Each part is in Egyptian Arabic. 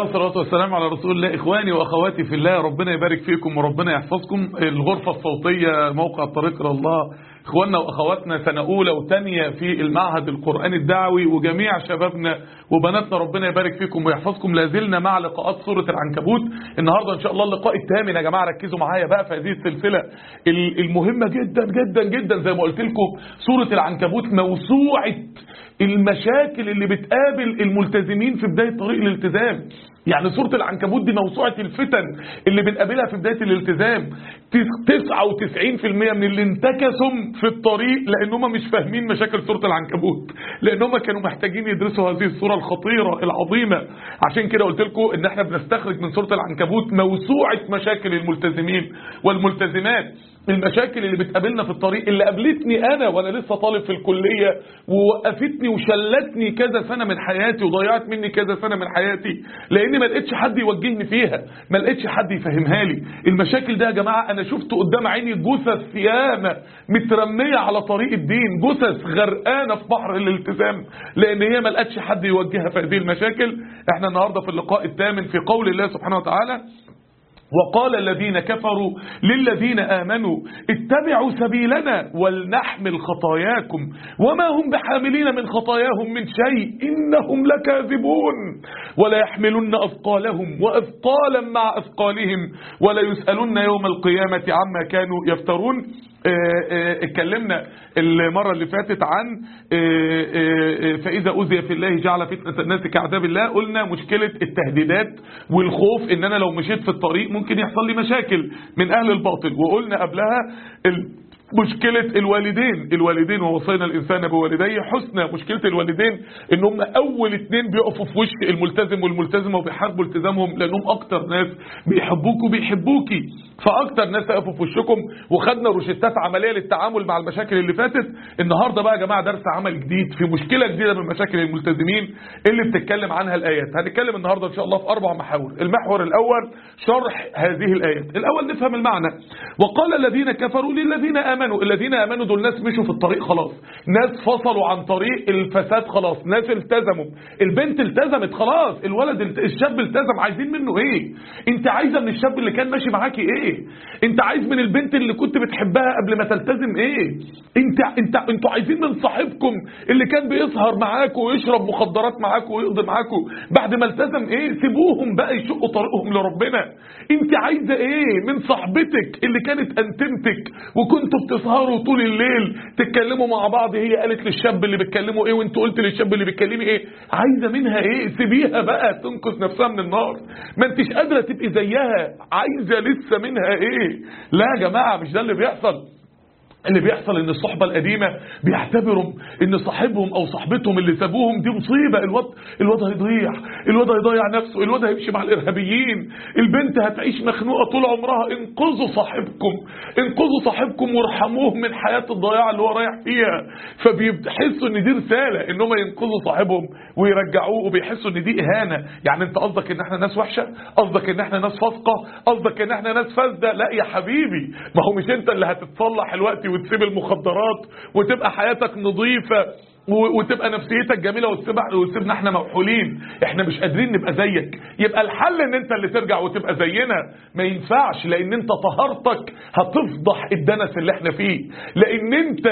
والصلاة والسلام على رسول الله إخواني وأخواتي في الله ربنا يبارك فيكم وربنا يحفظكم الغرفة الصوتية موقع الطريق إلى الله إخواننا وأخواتنا سنة أولى وثانية في المعهد القرآني الدعوي وجميع شبابنا وبناتنا ربنا يبارك فيكم ويحفظكم لازلنا مع لقاءات سورة العنكبوت النهاردة إن شاء الله اللقاء الثامن يا جماعة ركزوا معايا بقى في هذه السلسلة المهمة جدا جدا جدا زي ما قلت لكم سورة العنكبوت موسوعة المشاكل اللي بتقابل الملتزمين في بداية طريق الالتزام يعني سورة العنكبوت دي موسوعة الفتن اللي بنقابلها في بداية الالتزام 99% من اللي انتكسوا في الطريق لأنهم مش فاهمين مشاكل سورة العنكبوت لأنهم كانوا محتاجين يدرسوا هذه السورة الخطيرة العظيمة عشان كده قلت لكم ان احنا بنستخرج من سورة العنكبوت موسوعة مشاكل الملتزمين والملتزمات المشاكل اللي بتقابلنا في الطريق اللي قابلتني انا وانا لسه طالب في الكلية ووقفتني وشلتني كذا سنة من حياتي وضيعت مني كذا سنة من حياتي لان ما لقيتش حد يوجهني فيها ما لقيتش حد يفهمها لي المشاكل ده يا جماعة انا شفت قدام عيني جثث ياما مترمية على طريق الدين جثث غرقانة في بحر الالتزام لان هي ما لقتش حد يوجهها في هذه المشاكل احنا النهاردة في اللقاء الثامن في قول الله سبحانه وتعالى وقال الذين كفروا للذين آمنوا اتبعوا سبيلنا ولنحمل خطاياكم وما هم بحاملين من خطاياهم من شيء إنهم لكاذبون ولا يحملن أثقالهم وأثقالا مع أثقالهم ولا يسألن يوم القيامة عما كانوا يفترون اتكلمنا المرة اللي فاتت عن فإذا أوذي في الله جعل فتنة الناس كعذاب الله قلنا مشكلة التهديدات والخوف ان انا لو مشيت في الطريق ممكن يحصل لي مشاكل من اهل الباطل وقلنا قبلها مشكلة الوالدين الوالدين ووصينا الإنسان بوالديه حسنى مشكلة الوالدين ان هم أول اتنين بيقفوا في وش الملتزم والملتزمة وبيحاربوا التزامهم لأنهم أكتر ناس بيحبوك وبيحبوكي فأكتر ناس يقفوا في وشكم وخدنا روشتات عملية للتعامل مع المشاكل اللي فاتت النهاردة بقى يا جماعة درس عمل جديد في مشكلة جديدة من مشاكل الملتزمين اللي بتتكلم عنها الآيات هنتكلم النهاردة إن شاء الله في أربع محاور المحور الأول شرح هذه الآيات الأول نفهم المعنى وقال الذين كفروا للذين آمنوا الذين آمنوا دول ناس مشوا في الطريق خلاص ناس فصلوا عن طريق الفساد خلاص ناس التزموا البنت التزمت خلاص الولد الت... الشاب التزم عايزين منه ايه انت عايزه من الشاب اللي كان ماشي معاكي ايه انت عايز من البنت اللي كنت بتحبها قبل ما تلتزم ايه انت انت انتوا عايزين من صاحبكم اللي كان بيسهر معاكم ويشرب مخدرات معاكم ويقضي معاكم بعد ما التزم ايه سيبوهم بقى يشقوا طريقهم لربنا انت عايزه ايه من صاحبتك اللي كانت انتمتك وكنتوا بتسهروا طول الليل تتكلموا مع بعض هي قالت للشاب اللي بتكلمه ايه وانت قلت للشاب اللي بتكلمي ايه عايزه منها ايه سيبيها بقى تنقذ نفسها من النار ما انتش قادره تبقي زيها عايزه لسه منها ايه لا يا جماعه مش ده اللي بيحصل اللي بيحصل ان الصحبة القديمة بيعتبروا ان صاحبهم او صاحبتهم اللي سابوهم دي مصيبة الواد الواد هيضيع الواد هيضيع نفسه الواد هيمشي مع الارهابيين البنت هتعيش مخنوقة طول عمرها انقذوا صاحبكم انقذوا صاحبكم وارحموه من حياة الضياع اللي هو رايح فيها فبيحسوا ان دي رسالة ان هم ينقذوا صاحبهم ويرجعوه وبيحسوا ان دي اهانة يعني انت قصدك ان احنا ناس وحشة قصدك ان احنا ناس فاسقة قصدك ان احنا ناس فاسدة لا يا حبيبي ما هو مش انت اللي هتتصلح الوقت وتسيب المخدرات وتبقى حياتك نظيفة وتبقى نفسيتك جميلة وتسيبنا احنا موحولين احنا مش قادرين نبقى زيك يبقى الحل ان انت اللي ترجع وتبقى زينا ما ينفعش لان انت طهارتك هتفضح الدنس اللي احنا فيه لان انت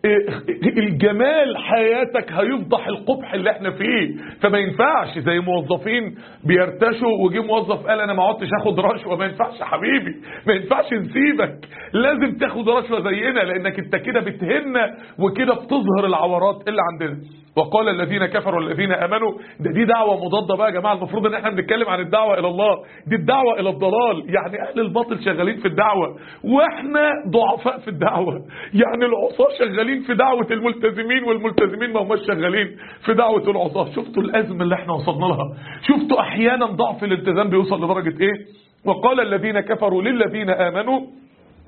الجمال حياتك هيفضح القبح اللي احنا فيه فما ينفعش زي موظفين بيرتشوا وجي موظف قال انا ما عدتش اخد رشوه ما ينفعش يا حبيبي ما ينفعش نسيبك لازم تاخد رشوه زينا لانك انت كده بتهنا وكده بتظهر العورات اللي عندنا وقال الذين كفروا الذين امنوا ده دي دعوه مضاده بقى يا جماعه المفروض ان احنا بنتكلم عن الدعوه الى الله دي الدعوه الى الضلال يعني اهل الباطل شغالين في الدعوه واحنا ضعفاء في الدعوه يعني العصاه شغالين في دعوه الملتزمين والملتزمين ما هماش شغالين في دعوه العصاه شفتوا الازمه اللي احنا وصلنا لها شفتوا احيانا ضعف الالتزام بيوصل لدرجه ايه وقال الذين كفروا للذين امنوا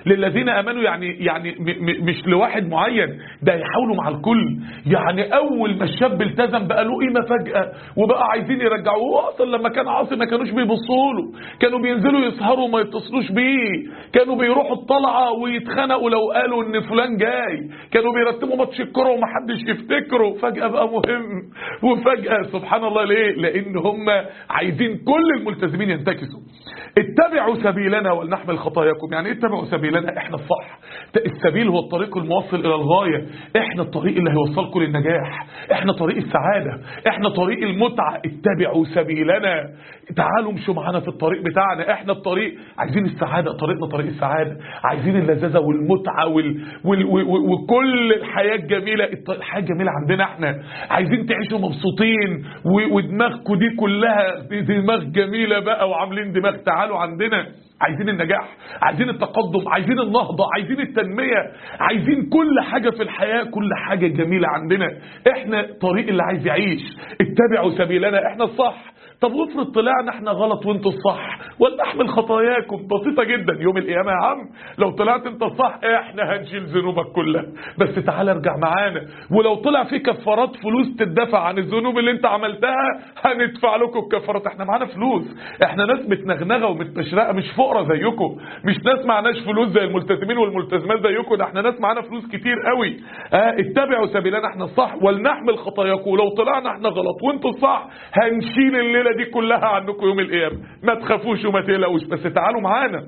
للذين امنوا يعني يعني م م مش لواحد معين ده يحاولوا مع الكل يعني اول ما الشاب التزم بقى له قيمه فجاه وبقى عايزين يرجعوه هو اصلا لما كان عاصي ما كانوش بيبصوا له كانوا بينزلوا يسهروا وما يتصلوش بيه كانوا بيروحوا الطلعه ويتخانقوا لو قالوا ان فلان جاي كانوا بيرتبوا ماتش الكوره ومحدش يفتكره فجاه بقى مهم وفجاه سبحان الله ليه لان هم عايزين كل الملتزمين ينتكسوا اتبعوا سبيلنا ولنحمل خطاياكم يعني ايه اتبعوا سبيلنا احنا الصح السبيل هو الطريق الموصل الى الغايه احنا الطريق اللي هيوصلكم للنجاح احنا طريق السعاده احنا طريق المتعه اتبعوا سبيلنا تعالوا امشوا معانا في الطريق بتاعنا احنا الطريق عايزين السعاده طريقنا طريق السعاده عايزين اللذاذه والمتعه وال... وال... و- وكل الحياه الجميله الط- الحياه الجميله عندنا احنا عايزين تعيشوا مبسوطين و... ودماغكم دي كلها دي دماغ جميله بقى وعاملين دماغ تعالوا عندنا عايزين النجاح عايزين التقدم عايزين النهضة عايزين التنمية عايزين كل حاجة في الحياة كل حاجة جميلة عندنا احنا طريق اللي عايز يعيش اتبعوا سبيلنا احنا الصح طب وافرض طلعنا احنا غلط وانتوا الصح ولنحمل خطاياكم بسيطة جدا يوم القيامة يا عم لو طلعت انت الصح احنا هنشيل ذنوبك كلها بس تعال ارجع معانا ولو طلع في كفارات فلوس تدفع عن الذنوب اللي انت عملتها هندفع لكم الكفارات احنا معانا فلوس احنا ناس متنغنغه ومتبشرقه مش فقراء زيكم مش ناس معناش فلوس زي الملتزمين والملتزمات زيكم ده احنا ناس معانا فلوس كتير قوي اه اتبعوا سبيلنا احنا الصح ولنحمل خطاياكم ولو طلعنا احنا غلط وانتوا الصح هنشيل الليله دي كلها عنكم يوم القيامه ما تخافوش وما تقلقوش بس تعالوا معانا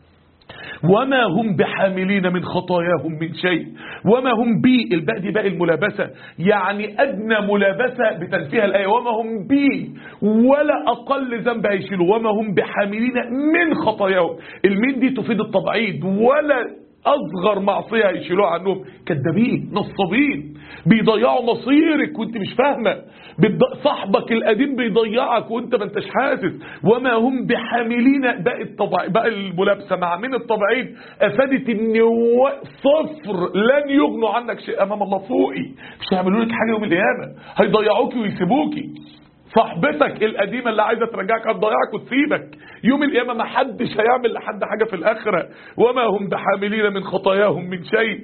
وما هم بحاملين من خطاياهم من شيء وما هم بي الباء دي باء الملابسة يعني أدنى ملابسة بتنفيها الآية وما هم بي ولا أقل ذنب هيشيلوا وما هم بحاملين من خطاياهم المين دي تفيد التبعيد ولا أصغر معصية هيشيلوها عنهم كذابين نصابين بيضيعوا مصيرك وانت مش فاهمة بتض- صاحبك القديم بيضيعك وانت ما انتش حاسس وما هم بحاملين باقي الطبع باقي الملابسه مع من الطبعين افادت ان و- صفر لن يغنوا عنك شيء امام الله فوقي مش هيعملوا لك حاجه يوم القيامه هيضيعوكي ويسيبوكي صاحبتك القديمة اللي عايزة ترجعك هتضيعك وتسيبك يوم القيامة ما حدش هيعمل لحد حاجة في الآخرة وما هم بحاملين من خطاياهم من شيء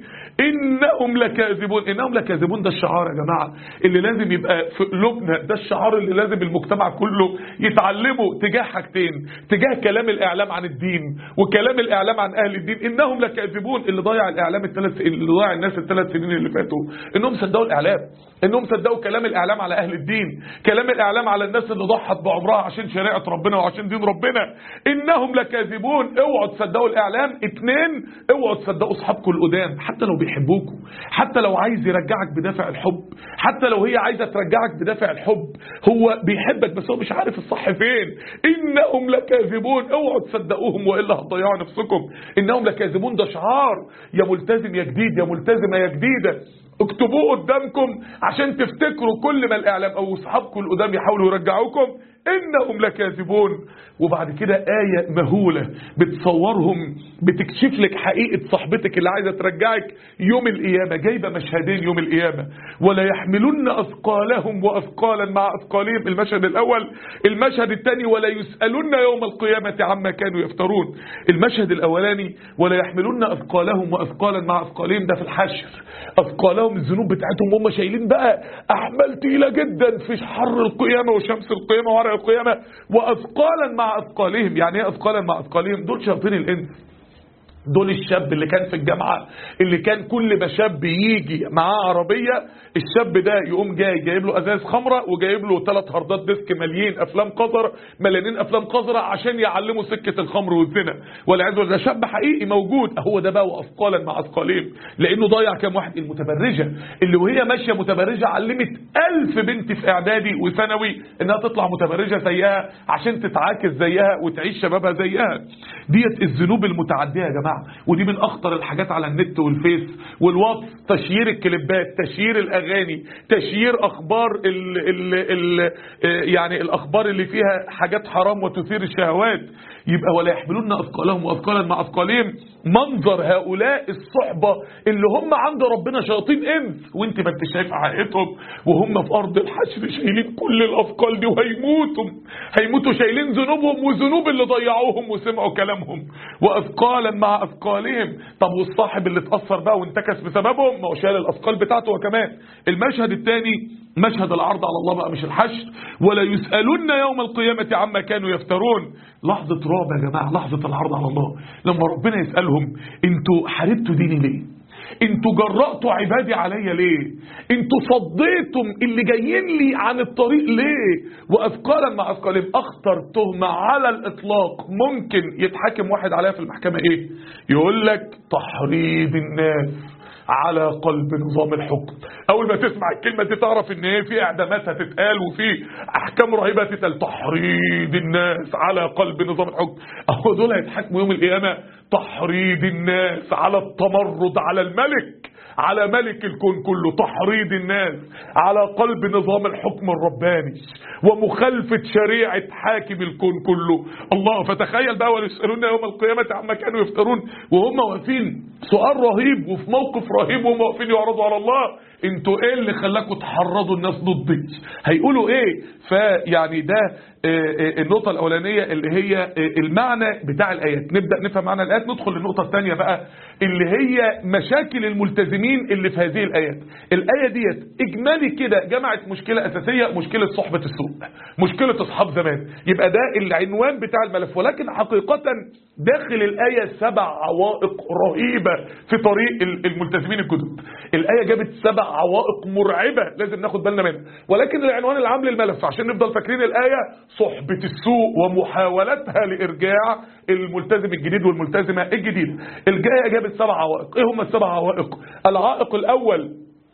إنهم لكاذبون إنهم لكاذبون ده الشعار يا جماعة اللي لازم يبقى في قلوبنا ده الشعار اللي لازم المجتمع كله يتعلمه تجاه حاجتين تجاه كلام الإعلام عن الدين وكلام الإعلام عن أهل الدين إنهم لكاذبون اللي ضيع الإعلام الثلاث اللي ضيع الناس الثلاث سنين اللي فاتوا إنهم صدقوا الإعلام إنهم صدقوا كلام الإعلام على أهل الدين كلام الإعلام على الناس اللي ضحت بعمرها عشان شريعة ربنا وعشان دين ربنا إنهم لكاذبون اوعوا تصدقوا الإعلام اتنين اوعوا تصدقوا أصحابكم القدام حتى لو بيحبوكوا حتى لو عايز يرجعك بدافع الحب حتى لو هي عايزة ترجعك بدافع الحب هو بيحبك بس هو مش عارف الصح فين إنهم لكاذبون اوعوا تصدقوهم وإلا هتضيعوا نفسكم إنهم لكاذبون ده شعار يا ملتزم يا جديد يا ملتزمة يا جديدة اكتبوه قدامكم عشان تفتكروا كل ما الاعلام او اصحابكم القدام يحاولوا يرجعوكم انهم لكاذبون وبعد كده آية مهولة بتصورهم بتكشف لك حقيقة صاحبتك اللي عايزة ترجعك يوم القيامة جايبة مشهدين يوم القيامة ولا يحملن أثقالهم وأثقالا مع أثقالهم المشهد الأول المشهد الثاني ولا يسألن يوم القيامة عما كانوا يفترون المشهد الأولاني ولا يحملن أثقالهم وأثقالا مع أثقالهم ده في الحشر أثقالهم الذنوب بتاعتهم هم شايلين بقى أحمال تقيلة جدا في حر القيامة وشمس القيامة وورق القيامة وأثقالا مع أثقالهم يعني إيه أثقالا مع أثقالهم دول شياطين الإنس دول الشاب اللي كان في الجامعة اللي كان كل ما شاب يجي معاه عربية الشاب ده يقوم جاي جايب له ازاز خمرة وجايب له ثلاث هاردات ديسك مليين افلام قذرة مليانين افلام قذرة عشان يعلموا سكة الخمر والزنا والعياذ بالله ده شاب حقيقي موجود هو ده بقى واثقالا مع اثقالين لانه ضيع كام واحد المتبرجة اللي وهي ماشية متبرجة علمت ألف بنت في اعدادي وثانوي انها تطلع متبرجة زيها عشان تتعاكس زيها وتعيش شبابها زيها ديت الذنوب المتعدية يا جماعة ودي من اخطر الحاجات على النت والفيس والواتس تشيير الكليبات تشيير الاغاني تشيير اخبار ال ال ال يعني الاخبار اللي فيها حاجات حرام وتثير الشهوات يبقى ولا يحملون اثقالهم واثقالا مع اثقالهم منظر هؤلاء الصحبة اللي هم عند ربنا شياطين انس وانت ما انت شايف حقيقتهم وهم في ارض الحشر شايلين كل الاثقال دي وهيموتوا هيموتوا شايلين ذنوبهم وذنوب اللي ضيعوهم وسمعوا كلامهم واثقالا مع اثقالهم طب والصاحب اللي اتاثر بقى وانتكس بسببهم ما هو شال الاثقال بتاعته هو كمان المشهد الثاني مشهد العرض على الله بقى مش الحشر ولا يسالون يوم القيامه عما كانوا يفترون لحظه رعب يا جماعه لحظه العرض على الله لما ربنا يسالهم انتوا حاربتوا ديني ليه انتوا جرأتوا عبادي عليا ليه انتوا صديتم اللي جايين لي عن الطريق ليه واثقالا مع اثقالهم اخطر تهمه على الاطلاق ممكن يتحاكم واحد عليها في المحكمه ايه يقول لك تحريض الناس على قلب نظام الحكم اول ما تسمع الكلمه دي تعرف ان ايه في اعدامات هتتقال وفي احكام رهيبه هتتقال تحريض الناس على قلب نظام الحكم اهو دول هيتحاكموا يوم القيامه تحريض الناس على التمرد على الملك على ملك الكون كله تحريض الناس على قلب نظام الحكم الرباني ومخالفة شريعة حاكم الكون كله الله فتخيل بقى ويسألون يوم القيامة عما كانوا يفترون وهم واقفين سؤال رهيب وفي موقف رهيب وهم واقفين يعرضوا على الله انتوا ايه اللي خلاكم تحرضوا الناس ضدي هيقولوا ايه فيعني ده النقطة الأولانية اللي هي المعنى بتاع الآيات نبدأ نفهم معنى الآيات ندخل للنقطة الثانية بقى اللي هي مشاكل الملتزمين اللي في هذه الآيات الآية ديت إجمالي كده جمعت مشكلة أساسية مشكلة صحبة السوء مشكلة أصحاب زمان يبقى ده العنوان بتاع الملف ولكن حقيقة داخل الآية سبع عوائق رهيبة في طريق الملتزمين الجدد الآية جابت سبع عوائق مرعبة لازم ناخد بالنا منها ولكن العنوان العام للملف عشان نفضل فاكرين الآية صحبة السوء ومحاولتها لإرجاع الملتزم الجديد والملتزمة الجديدة الجاية جابت سبع عوائق ايه هم السبع عوائق العائق الأول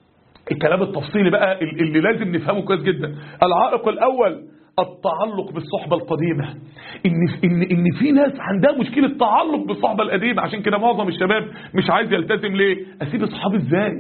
الكلام التفصيلي بقى اللي لازم نفهمه كويس جدا العائق الأول التعلق بالصحبة القديمة إن, إن, إن في ناس عندها مشكلة تعلق بالصحبة القديمة عشان كده معظم الشباب مش عايز يلتزم ليه أسيب أصحابي إزاي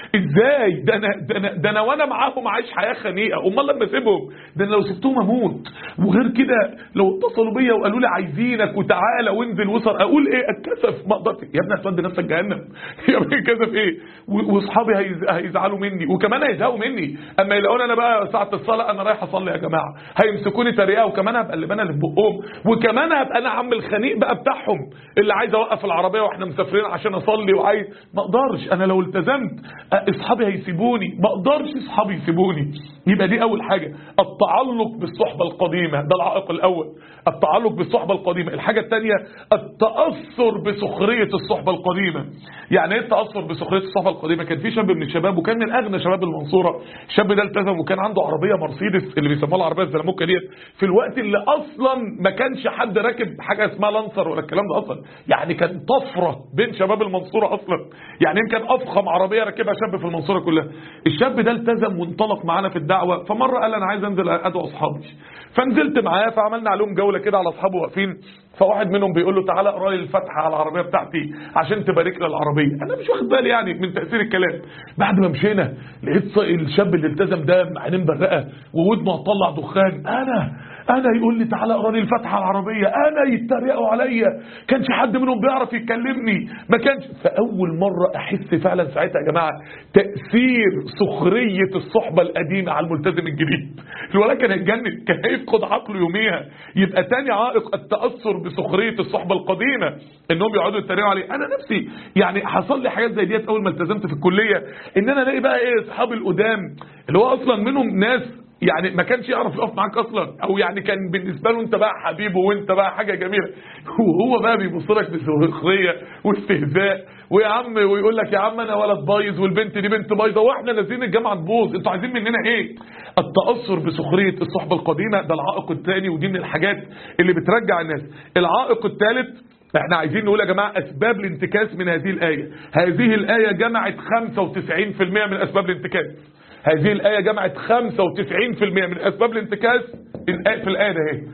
إزاي ده أنا, ده أنا, ده أنا وأنا معاهم عايش حياة خنيقة أمال لما أسيبهم ده أنا لو سبتهم أموت وغير كده لو اتصلوا بيا وقالوا لي عايزينك وتعالى وانزل وصل أقول إيه أتكسف ما أقدرش يا ابني هتودي نفسك جهنم يا ابني كسف إيه وأصحابي هيزعلوا مني وكمان هيزهقوا مني أما يلاقوني أنا بقى ساعة الصلاة أنا رايح أصلي يا جماعة هيمسكوني تريقه وكمان هبقى اللي انا اللي في بقهم وكمان هبقى انا عم الخنيق بقى بتاعهم اللي عايز اوقف العربيه واحنا مسافرين عشان اصلي وعايز ما اقدرش انا لو التزمت اصحابي هيسيبوني ما اقدرش اصحابي يسيبوني يبقى دي اول حاجه التعلق بالصحبه القديمه ده العائق الاول التعلق بالصحبه القديمه الحاجه الثانيه التاثر بسخريه الصحبه القديمه يعني ايه التاثر بسخريه الصحبه القديمه كان في شاب من الشباب وكان من اغنى شباب المنصوره الشاب ده التزم وكان عنده عربيه مرسيدس اللي بيسموها العربيه الزلموكه ديت في الوقت اللي اصلا ما كانش حد راكب حاجه اسمها لانسر ولا الكلام ده اصلا يعني كان طفره بين شباب المنصوره اصلا يعني يمكن افخم عربيه راكبها شاب في المنصوره كلها الشاب ده التزم وانطلق معانا في الدعوه فمره قال انا عايز انزل ادعو اصحابي فنزلت معاه فعملنا عليهم جوله كده على اصحابه واقفين فواحد منهم بيقول له تعالى اقرا لي الفاتحه على العربيه بتاعتي عشان تبارك لي العربيه انا مش واخد بالي يعني من تاثير الكلام بعد ما مشينا لقيت الشاب اللي التزم ده عينين برقه وودنه هتطلع دخان انا انا يقول لي تعالى اقرا لي الفاتحه على العربيه انا يتريقوا عليا كانش حد منهم بيعرف يكلمني ما كانش فاول مره احس فعلا ساعتها يا جماعه تاثير سخريه الصحبه القديمه على الملتزم الجديد الولد كان هيتجنن كان هيفقد عقله يوميها يبقى تاني عائق التاثر بسخريه الصحبه القديمه انهم يقعدوا يتريقوا عليه انا نفسي يعني حصل لي حاجات زي ديت اول ما التزمت في الكليه ان انا الاقي بقى ايه اصحابي القدام اللي هو اصلا منهم ناس يعني ما كانش يعرف يقف معاك اصلا او يعني كان بالنسبه له انت بقى حبيبه وانت بقى حاجه جميله وهو بقى بيبص لك بسخريه واستهزاء ويا عم ويقول لك يا عم انا ولد بايظ والبنت دي بنت بايظه واحنا نازلين الجامعه تبوظ انتوا عايزين مننا ايه التاثر بسخريه الصحبه القديمه ده العائق الثاني ودي من الحاجات اللي بترجع الناس العائق الثالث احنا عايزين نقول يا جماعة اسباب الانتكاس من هذه الآية هذه الآية جمعت 95% من اسباب الانتكاس هذه الآية جمعت 95% من أسباب الانتكاس في الآية ده اهي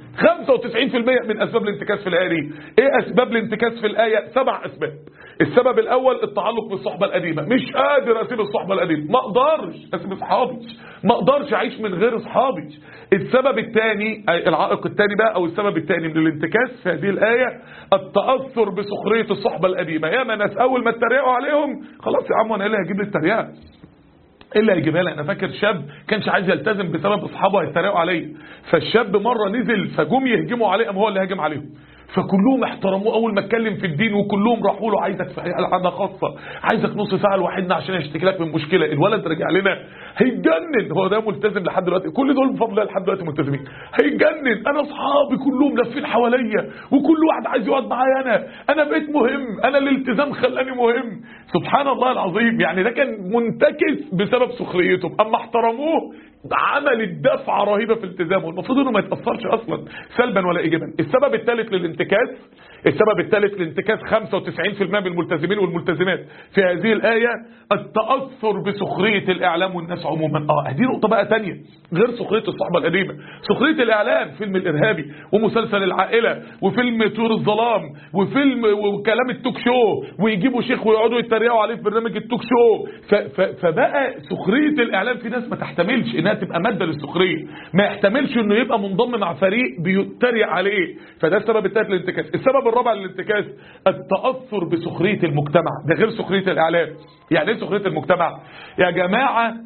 95% من أسباب الانتكاس في الآية دي إيه أسباب الانتكاس في الآية سبع أسباب السبب الأول التعلق بالصحبة القديمة مش قادر أسيب الصحبة القديمة ما أقدرش أسيب أصحابي ما أقدرش أعيش من غير أصحابي السبب الثاني العائق الثاني بقى أو السبب الثاني من الانتكاس في هذه الآية التأثر بسخرية الصحبة القديمة يا ما ناس أول ما اتريقوا عليهم خلاص يا عم أنا إيه اللي هجيب لي التريقة ايه اللي هيجيبها لي انا فاكر شاب كانش عايز يلتزم بسبب اصحابه هيتريقوا عليه فالشاب مره نزل فجم يهجموا عليه قام هو اللي هاجم عليهم فكلهم احترموه اول ما اتكلم في الدين وكلهم راحوا له عايزك في قعده خاصه عايزك نص ساعه لوحدنا عشان اشتكي لك من مشكله الولد رجع لنا هيتجنن هو ده ملتزم لحد دلوقتي كل دول بفضل الله لحد دلوقتي ملتزمين هيتجنن انا اصحابي كلهم لافين حواليا وكل واحد عايز يقعد معايا انا انا بقيت مهم انا الالتزام خلاني مهم سبحان الله العظيم يعني ده كان منتكس بسبب سخريتهم اما احترموه عملت دفعه رهيبه في التزامه المفروض انه ما يتاثرش اصلا سلبا ولا ايجابا السبب الثالث للانتكاس السبب الثالث لانتكاس 95% من الملتزمين والملتزمات في هذه الآية التأثر بسخرية الإعلام والناس عموما اه دي نقطة بقى تانية غير سخرية الصحبة القديمة سخرية الإعلام فيلم الإرهابي ومسلسل العائلة وفيلم طيور الظلام وفيلم وكلام التوك شو ويجيبوا شيخ ويقعدوا يتريقوا عليه في برنامج التوك شو ف ف فبقى سخرية الإعلام في ناس ما تحتملش إنها تبقى مادة للسخرية ما يحتملش إنه يبقى منضم مع فريق بيتريق عليه فده السبب الثالث للانتكاس السبب الرابع للانتكاس التأثر بسخرية المجتمع ده غير سخرية الإعلام يعني ايه سخرية المجتمع يا جماعة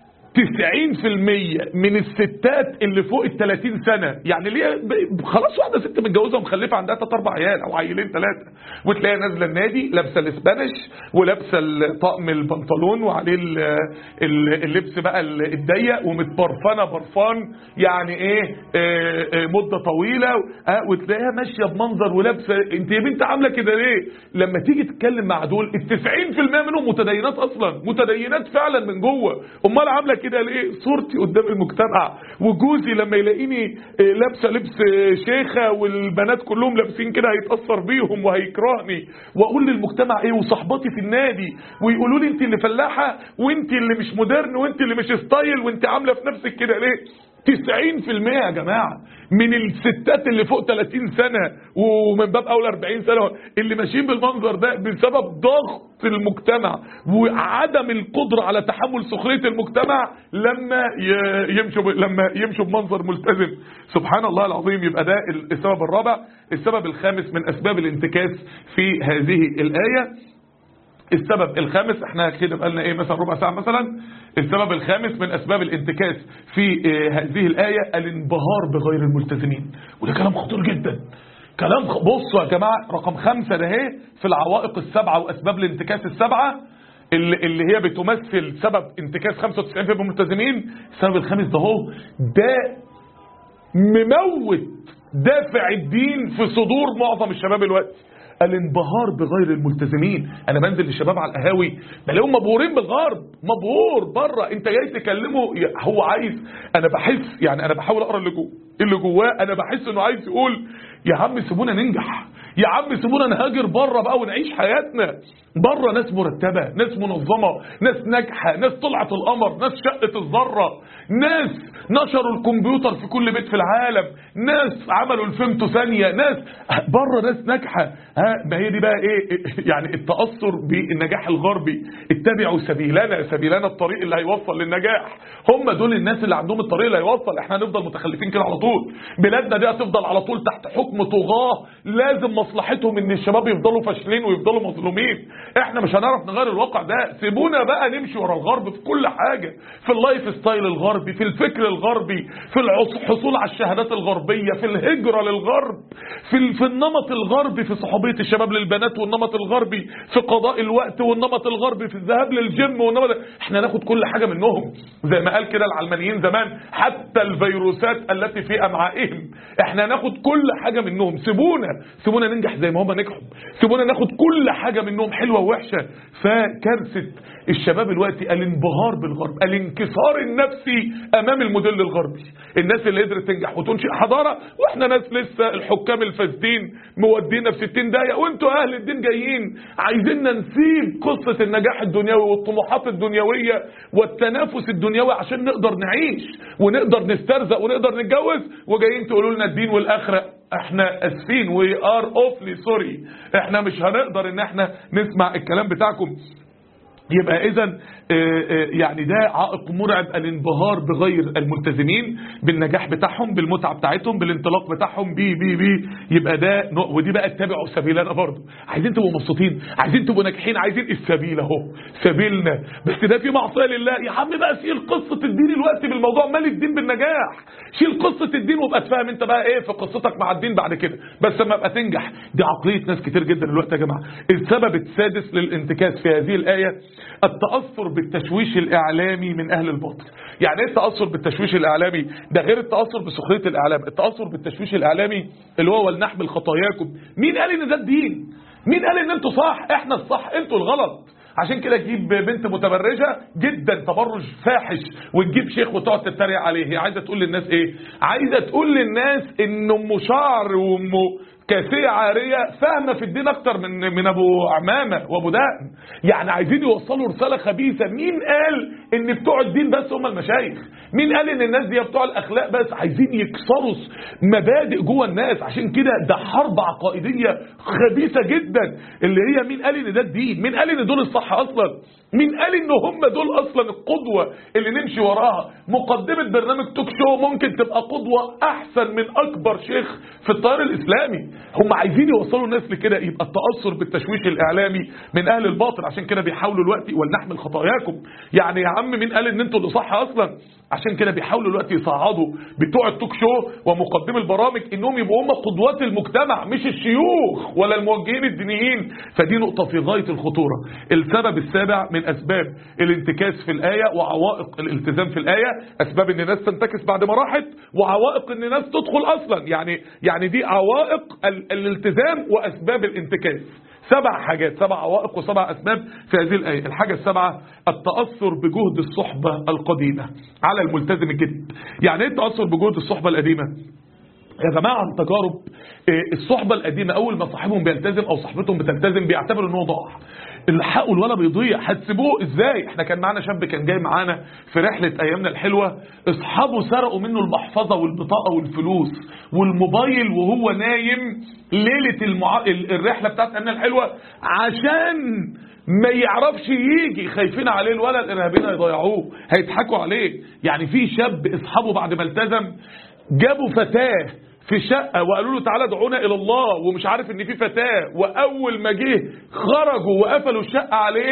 90% من الستات اللي فوق ال 30 سنة يعني ليه ب- خلاص واحدة ست متجوزة ومخلفة عندها تلات أربع عيال أو عيلين ثلاثة وتلاقيها نازلة النادي لابسة الاسبانيش ولابسة طقم البنطلون وعليه ال- ال- اللبس بقى ال- الضيق ومتبرفنة برفان يعني ايه آه، آه، مدة طويلة آه، وتلاقيها ماشية بمنظر ولابسة انت يا بنت عاملة كده ليه لما تيجي تتكلم مع دول ال 90% منهم متدينات اصلا متدينات فعلا من جوه امال عامله كده ليه صورتي قدام المجتمع وجوزي لما يلاقيني آه، لابسه لبس آه، شيخه والبنات كلهم لابسين كده هيتاثر بيهم وهيكرهني واقول للمجتمع ايه وصحباتي في النادي ويقولوا لي انت اللي فلاحه وانت اللي مش مودرن وانت اللي مش ستايل وانت عامله في نفسك كده ليه 90% يا جماعة من الستات اللي فوق 30 سنة ومن باب أول 40 سنة اللي ماشيين بالمنظر ده بسبب ضغط المجتمع وعدم القدرة على تحمل سخرية المجتمع لما ي- يمشوا ب- لما يمشوا بمنظر ملتزم سبحان الله العظيم يبقى ده السبب الرابع السبب الخامس من أسباب الانتكاس في هذه الآية السبب الخامس احنا كده بقالنا ايه مثلا ربع ساعة مثلا السبب الخامس من اسباب الانتكاس في اه هذه الآية الانبهار بغير الملتزمين وده كلام خطير جدا كلام خ- بصوا يا جماعة رقم خمسة ده اهي في العوائق السبعة واسباب الانتكاس السبعة اللي, اللي هي بتمثل سبب انتكاس 95% من الملتزمين السبب الخامس ده هو ده مموت دافع الدين في صدور معظم الشباب الوقت الانبهار بغير الملتزمين انا بنزل للشباب على القهاوي بلاقيهم مبهورين بالغرب مبهور بره انت جاي تكلمه يا- هو عايز انا بحس يعني انا بحاول اقرا اللي جوه اللي جواه انا بحس انه عايز يقول يا عم سيبونا ننجح يا عم سيبونا نهاجر بره بقى ونعيش حياتنا بره ناس مرتبه ناس منظمه ناس ناجحه ناس طلعت القمر ناس شقت الذره ناس نشروا الكمبيوتر في كل بيت في العالم ناس عملوا الفيمتو ثانيه ناس بره ناس ناجحه ها ما هي دي بقى ايه يعني التاثر بالنجاح الغربي اتبعوا سبيلنا سبيلنا الطريق اللي هيوصل للنجاح هم دول الناس اللي عندهم الطريق اللي هيوصل احنا هنفضل متخلفين كده على طول بلادنا دي هتفضل على طول تحت حكم طغاه لازم مصلحتهم ان الشباب يفضلوا فاشلين ويفضلوا مظلومين احنا مش هنعرف نغير الواقع ده سيبونا بقى نمشي ورا الغرب في كل حاجه في اللايف ستايل الغربي في الفكر الغربي في الحصول على الشهادات الغربيه في الهجره للغرب في ال- في النمط الغربي في صحوبيه الشباب للبنات والنمط الغربي في قضاء الوقت والنمط الغربي في الذهاب للجيم والنمط احنا ناخد كل حاجه منهم زي ما قال كده العلمانيين زمان حتى الفيروسات التي في امعائهم احنا ناخد كل حاجه منهم سيبونا سيبونا ننجح زي ما هم نجحوا سيبونا ناخد كل حاجه منهم حلوه ووحشه فكارثه الشباب دلوقتي الانبهار بالغرب الانكسار النفسي امام الموديل الغربي الناس اللي قدرت تنجح وتنشئ حضاره واحنا ناس لسه الحكام الفاسدين مودينا في 60 دقيقه وانتوا اهل الدين جايين عايزيننا نسيب قصه النجاح الدنيوي والطموحات الدنيويه والتنافس الدنيوي عشان نقدر نعيش ونقدر نسترزق ونقدر نتجوز وجايين تقولوا لنا الدين والاخره احنا اسفين وي ار اوفلي سوري احنا مش هنقدر ان احنا نسمع الكلام بتاعكم يبقى اذا يعني ده عائق مرعب الانبهار بغير الملتزمين بالنجاح بتاعهم بالمتعه بتاعتهم بالانطلاق بتاعهم بي بي بي يبقى ده نوع- ودي بقى اتبعوا سبيلنا برضه عايزين تبقوا مبسوطين عايزين تبقوا ناجحين عايزين السبيل اهو سبيلنا بس ده في معصيه لله يا عم بقى شيل قصه الدين الوقت بالموضوع مال الدين بالنجاح شيل قصه الدين وابقى تفهم انت بقى ايه في قصتك مع الدين بعد كده بس لما ابقى تنجح دي عقليه ناس كتير جدا الوقت يا جماعه السبب السادس للانتكاس في هذه الايه التاثر بالتشويش الاعلامي من اهل الباطل يعني ايه التاثر بالتشويش الاعلامي ده غير التاثر بسخريه الاعلام التاثر بالتشويش الاعلامي اللي هو ولنحمل خطاياكم مين قال ان ده الدين مين قال ان انتوا صح احنا الصح انتوا الغلط عشان كده تجيب بنت متبرجه جدا تبرج فاحش وتجيب شيخ وتقعد تتريق عليه هي عايزه تقول للناس ايه عايزه تقول للناس ان ام شعر وام كاسيه عاريه فاهمه في الدين اكتر من من ابو عمامه وابو دقن يعني عايزين يوصلوا رساله خبيثه مين قال ان بتوع الدين بس هم المشايخ مين قال ان الناس دي بتوع الاخلاق بس عايزين يكسروا مبادئ جوه الناس عشان كده ده حرب عقائديه خبيثه جدا اللي هي مين قال ان ده الدين مين قال ان دول الصح اصلا مين قال ان هم دول اصلا القدوه اللي نمشي وراها مقدمه برنامج توك شو ممكن تبقى قدوه احسن من اكبر شيخ في التيار الاسلامي هم عايزين يوصلوا الناس لكده يبقى التاثر بالتشويش الاعلامي من اهل الباطل عشان كده بيحاولوا الوقت ولنحمل خطاياكم يعني يا عم مين قال ان انتوا اللي صح اصلا عشان كده بيحاولوا الوقت يصعدوا بتوع التوك شو ومقدمي البرامج انهم يبقوا هم قدوات المجتمع مش الشيوخ ولا الموجهين الدينيين فدي نقطه في غايه الخطوره السبب السابع من اسباب الانتكاس في الايه وعوائق الالتزام في الايه اسباب ان الناس تنتكس بعد ما راحت وعوائق ان الناس تدخل اصلا يعني يعني دي عوائق ال- الالتزام واسباب الانتكاس سبع حاجات سبع عوائق وسبع أسباب في هذه الآية الحاجة السبعة التأثر بجهد الصحبة القديمة على الملتزم الجديد يعني ايه التأثر بجهد الصحبة القديمة يا جماعة عن تجارب إيه، الصحبة القديمة أول ما صاحبهم بيلتزم أو صاحبتهم بتلتزم بيعتبروا إن هو ضاع الحق الولا بيضيع هتسيبوه ازاي احنا كان معانا شاب كان جاي معانا في رحلة ايامنا الحلوة اصحابه سرقوا منه المحفظة والبطاقة والفلوس والموبايل وهو نايم ليلة المع... ال- الرحلة بتاعت ايامنا الحلوة عشان ما يعرفش يجي خايفين عليه الولد الارهابيين هيضيعوه هيضحكوا عليه يعني في شاب اصحابه بعد ما التزم جابوا فتاه في شقة وقالوا له تعالى ادعونا إلى الله ومش عارف إن في فتاة وأول ما جه خرجوا وقفلوا الشقة عليه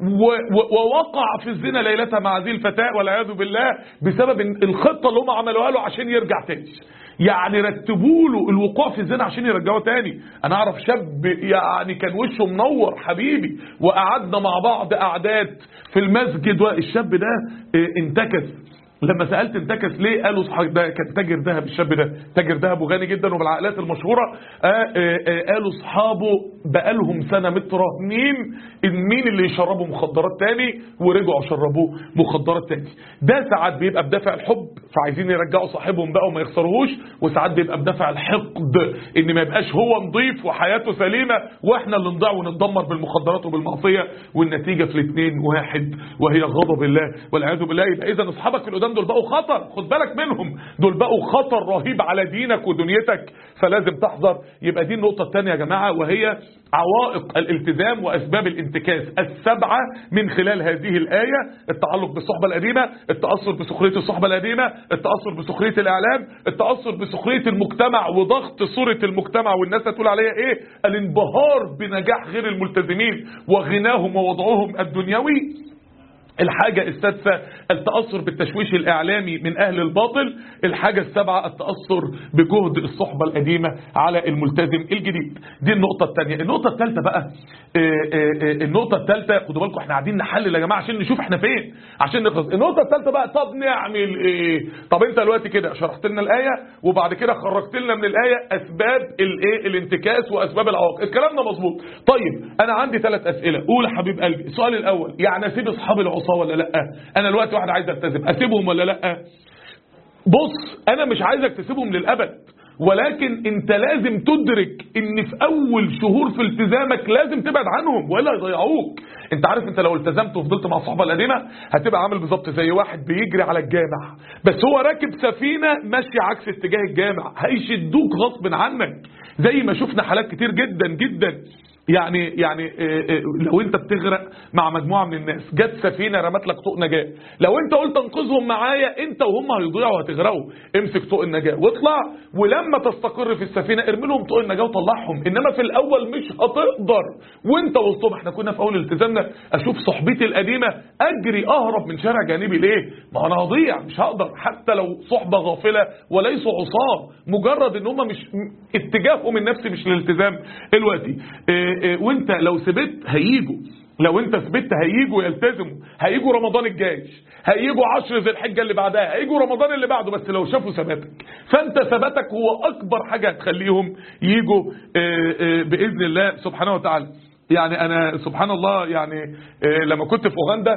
و- و- ووقع في الزنا ليلتها مع هذه الفتاة والعياذ بالله بسبب إن الخطة اللي هم عملوها له عشان يرجع تاني يعني رتبوا له الوقوع في الزنا عشان يرجعوه تاني انا اعرف شاب يعني كان وشه منور حبيبي وقعدنا مع بعض قعدات في المسجد والشاب ده اه، انتكس لما سألت انتكس ليه قالوا صحيح ده كان تاجر ذهب الشاب ده تاجر ذهب وغني جدا وبالعائلات المشهورة آه آه آه قالوا اصحابه بقالهم سنة متراهنين ان مين اللي يشربوا مخدرات تاني ورجعوا شربوه مخدرات تاني ده ساعات بيبقى بدافع الحب فعايزين يرجعوا صاحبهم بقى وما يخسروهوش وساعات بيبقى بدافع الحقد ان ما يبقاش هو نضيف وحياته سليمة واحنا اللي نضيع ونتدمر بالمخدرات وبالمعصية والنتيجة في الاثنين واحد وهي غضب الله والعياذ بالله يبقى اذا اصحابك في القدام دول بقوا خطر خد بالك منهم دول بقوا خطر رهيب على دينك ودنيتك فلازم تحذر يبقى دي النقطة الثانية يا جماعة وهي عوائق الالتزام واسباب الانتكاس السبعة من خلال هذه الآية التعلق بالصحبة القديمة التأثر بسخرية الصحبة القديمة التأثر بسخرية الإعلام التأثر بسخرية المجتمع وضغط صورة المجتمع والناس هتقول عليها ايه الانبهار بنجاح غير الملتزمين وغناهم ووضعهم الدنيوي الحاجة السادسة التأثر بالتشويش الإعلامي من أهل الباطل الحاجة السابعة التأثر بجهد الصحبة القديمة على الملتزم الجديد دي النقطة الثانية النقطة الثالثة بقى آه، آه، آه، النقطة الثالثة خدوا بالكم احنا قاعدين نحلل يا جماعة عشان نشوف احنا فين عشان نخلص النقطة الثالثة بقى طب نعمل ايه طب انت دلوقتي كده شرحت لنا الآية وبعد كده خرجت لنا من الآية أسباب الايه الانتكاس وأسباب العواقب الكلام ده مظبوط طيب أنا عندي ثلاث أسئلة قول يا حبيب قلبي السؤال الأول يعني أسيب أصحاب العصاة ولا لأ أنا دلوقتي واحد عايز ألتزم أسيبهم ولا لأ بص انا مش عايزك تسيبهم للابد ولكن انت لازم تدرك ان في اول شهور في التزامك لازم تبعد عنهم والا هيضيعوك انت عارف انت لو التزمت وفضلت مع الصحبه القديمه هتبقى عامل بالظبط زي واحد بيجري على الجامع بس هو راكب سفينه ماشيه عكس اتجاه الجامع هيشدوك غصب عنك زي ما شفنا حالات كتير جدا جدا يعني يعني آه، آه، لو انت بتغرق مع مجموعه من الناس جت سفينه رمت لك طوق نجاه لو انت قلت انقذهم معايا انت وهم هيضيعوا وهتغرقوا امسك طوق النجاه واطلع ولما تستقر في السفينه ارمي لهم طوق النجاه وطلعهم انما في الاول مش هتقدر وانت وسطهم احنا كنا في اول التزامنا اشوف صحبتي القديمه اجري اهرب من شارع جانبي ليه ما انا هضيع مش هقدر حتى لو صحبه غافله وليسوا عصاه مجرد ان هم مش م- اتجاههم النفسي مش للالتزام دلوقتي إيه إيه وانت لو سبت هيجوا لو انت ثبت هيجوا يلتزموا هيجوا رمضان الجاي هيجوا عشر ذي الحجه اللي بعدها هيجوا رمضان اللي بعده بس لو شافوا ثباتك فانت ثباتك هو اكبر حاجه هتخليهم يجوا آه، آه، باذن الله سبحانه وتعالى يعني انا سبحان الله يعني آه، لما كنت في اوغندا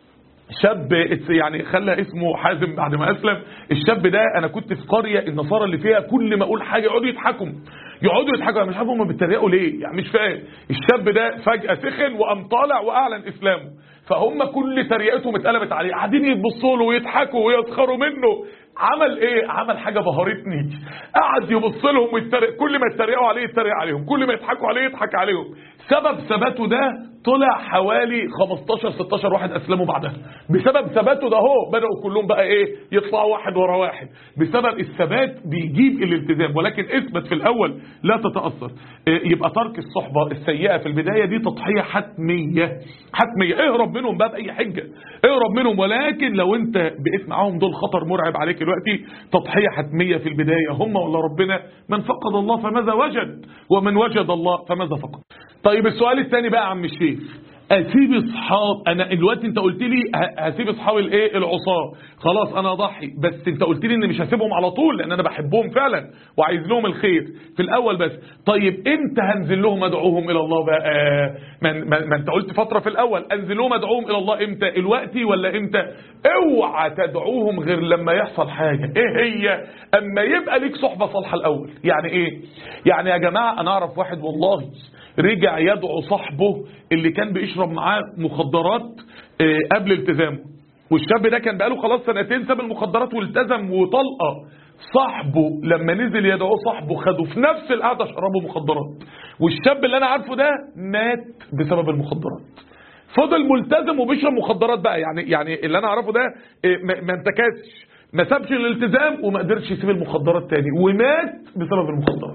شاب اتس- يعني خلى اسمه حازم بعد ما اسلم الشاب ده انا كنت في قريه النصارى اللي فيها كل ما اقول حاجه يقعدوا يضحكوا يقعدوا يضحكوا انا مش عارف هم بيتريقوا ليه يعني مش فاهم الشاب ده فجاه سخن وقام طالع واعلن اسلامه فهم كل تريقتهم اتقلبت عليه قاعدين يبصوا له ويضحكوا ويسخروا منه عمل ايه عمل حاجه بهرتني قعد يبص لهم ويتريق كل ما يتريقوا عليه يتريق عليهم كل ما يضحكوا عليه يضحك عليهم سبب ثباته ده طلع حوالي 15 16 واحد اسلموا بعدها بسبب ثباته ده هو بداوا كلهم بقى ايه يطلعوا واحد ورا واحد بسبب الثبات بيجيب الالتزام ولكن اثبت في الاول لا تتاثر إيه، يبقى ترك الصحبه السيئه في البدايه دي تضحيه حتميه حتميه اهرب منهم بقى باي حجه اهرب منهم ولكن لو انت بقيت معاهم دول خطر مرعب عليك دلوقتي تضحيه حتميه في البدايه هم ولا ربنا من فقد الله فماذا وجد ومن وجد الله فماذا فقد طيب السؤال الثاني بقى يا عم الشيخ اسيب اصحاب انا دلوقتي انت قلت لي ه- هسيب اصحابي الايه العصاه خلاص انا اضحي بس انت قلت لي ان مش هسيبهم على طول لان انا بحبهم فعلا وعايز لهم الخير في الاول بس طيب امتى هنزل لهم ادعوهم الى الله بقى ما, ما, ما انت قلت فتره في الاول انزل لهم ادعوهم الى الله امتى الوقتي ولا امتى اوعى تدعوهم غير لما يحصل حاجه ايه هي اما يبقى ليك صحبه صالحه الاول يعني ايه يعني يا جماعه انا اعرف واحد والله رجع يدعو صاحبه اللي كان بيشرب معاه مخدرات آه، قبل التزامه والشاب ده كان بقاله خلاص سنتين ساب المخدرات والتزم وطلقه صاحبه لما نزل يدعوه صاحبه خده في نفس القعده شربوا مخدرات والشاب اللي انا عارفه ده مات بسبب المخدرات فضل ملتزم وبيشرب مخدرات بقى يعني يعني اللي انا اعرفه ده آه، ما ما انتكسش ما سابش الالتزام وما قدرش يسيب المخدرات تاني ومات بسبب المخدرات